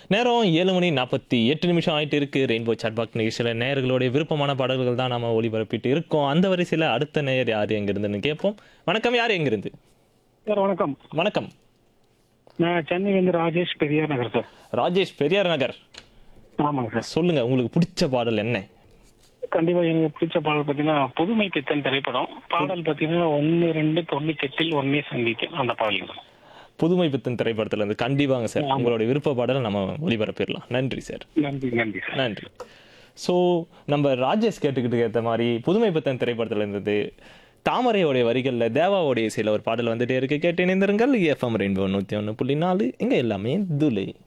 நேரம் ஏழு மணி நாற்பத்தி எட்டு நிமிஷம் ஆயிட்டு இருக்கு ரெயின்போ சாட்பாக் நிகழ்ச்சியில் நேயர்களுடைய விருப்பமான பாடல்கள் தான் நம்ம ஒளிபரப்பிட்டு இருக்கோம் அந்த வரிசையில் அடுத்த நேயர் யார் எங்கிருந்துன்னு கேட்போம் வணக்கம் யார் எங்கிருந்து சார் வணக்கம் வணக்கம் நான் சென்னையிலேருந்து ராஜேஷ் பெரியார் நகர் சார் ராஜேஷ் பெரியார் நகர் ஆமாங்க சார் சொல்லுங்க உங்களுக்கு பிடிச்ச பாடல் என்ன கண்டிப்பா எனக்கு பிடிச்ச பாடல் பார்த்தீங்கன்னா புதுமை பித்தன் திரைப்படம் பாடல் பார்த்தீங்கன்னா ஒன்று ரெண்டு தொண்ணூத்தி எட்டில் ஒன்னே சந்திக்க அந்த பாடல் புதுமை பித்தன் திரைப்படத்துல இருந்து கண்டிப்பாங்க சார் உங்களுடைய விருப்ப பாடலை நம்ம ஒளிபரப்பிடலாம் நன்றி சார் நன்றி நன்றி சார் நன்றி ஸோ நம்ம ராஜேஷ் கேட்டுக்கிட்டு ஏற்ற மாதிரி புதுமை பித்தன் திரைப்படத்தில் இருந்தது தாமரையோடைய வரிகளில் தேவாவோடைய சில ஒரு பாடல் வந்துட்டே இருக்கு கேட்டு இணைந்திருங்கள் எஃப்எம் ரெயின்போ நூற்றி ஒன்று புள்ளி நாலு இங்கே எல்லாமே துளை